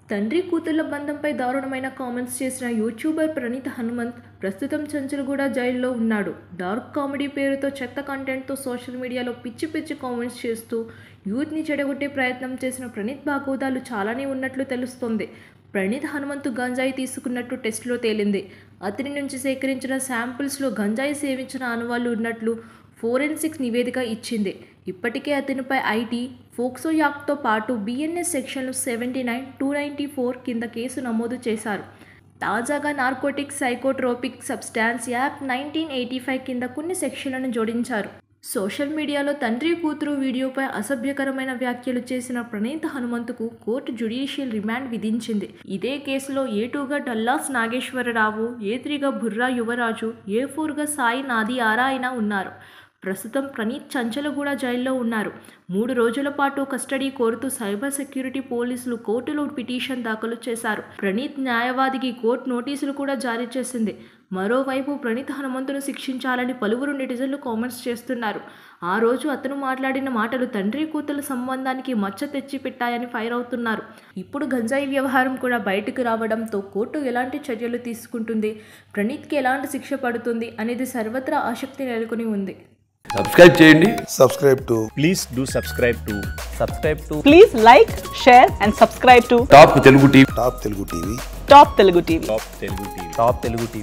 తండ్రి కూతుళ్ల బంధంపై దారుణమైన కామెంట్స్ చేసిన యూట్యూబర్ ప్రణీత్ హనుమంత్ ప్రస్తుతం చంచల్గూడ జైల్లో ఉన్నాడు డార్క్ కామెడీ పేరుతో చెత్త కంటెంట్తో సోషల్ మీడియాలో పిచ్చి పిచ్చి కామెంట్స్ చేస్తూ యూత్ని చెడగొట్టే ప్రయత్నం చేసిన ప్రణీత్ బాగోదాలు చాలానే ఉన్నట్లు తెలుస్తోంది ప్రణీత్ హనుమంతు గంజాయి తీసుకున్నట్టు టెస్టులో తేలింది అతని నుంచి సేకరించిన శాంపిల్స్లో గంజాయి సేవించిన ఆనవాళ్లు ఉన్నట్లు ఫోరెన్సిక్స్ నివేదిక ఇచ్చింది ఇప్పటికే అతనిపై ఐటీ ఫోక్సో యాక్ట్తో పాటు బిఎన్ఎస్ సెక్షన్లు seventy nine two ninety four కింద కేసు నమోదు చేశారు తాజాగా narcotic psychotropic substance app nineteen eighty five కింద కొన్ని సెక్షన్లను జోడించారు సోషల్ మీడియాలో తండ్రి కూతురు వీడియోపై అసభ్యకరమైన వ్యాఖ్యలు చేసిన ప్రణీత్ హనుమంతుకు కోర్టు జ్యుడిషియల్ రిమాండ్ విధించింది ఇదే కేసులో ఏ టూగా డల్లాస్ నాగేశ్వరరావు ఏ త్రీగా బుర్రా యువరాజు ఏ ఫోర్గా సాయి నాది ఆరా అయినా ఉన్నారు ప్రస్తుతం ప్రణీత్ చంచలగూడ జైల్లో ఉన్నారు మూడు రోజుల పాటు కస్టడీ కోరుతూ సైబర్ సెక్యూరిటీ పోలీసులు కోర్టులో పిటిషన్ దాఖలు చేశారు ప్రణీత్ న్యాయవాదికి కోర్టు నోటీసులు కూడా జారీ చేసింది మరోవైపు ప్రణీత్ హనుమంతును శిక్షించాలని పలువురు నెటిజన్లు కామెంట్స్ చేస్తున్నారు ఆ రోజు అతను మాట్లాడిన మాటలు తండ్రి కూతుల సంబంధానికి మచ్చ తెచ్చిపెట్టాయని ఫైర్ అవుతున్నారు ఇప్పుడు గంజాయి వ్యవహారం కూడా బయటకు రావడంతో కోర్టు ఎలాంటి చర్యలు తీసుకుంటుంది ప్రణీత్కి ఎలాంటి శిక్ష పడుతుంది అనేది సర్వత్రా ఆసక్తి నెలకొని ఉంది సబ్స్క్రైబ్ చేయండి subscribe to please do subscribe to subscribe to Please like, share, and subscribe to Top Telugu TV Top Telugu TV. Top Telugu TV. top telugu tv Top Telugu TV.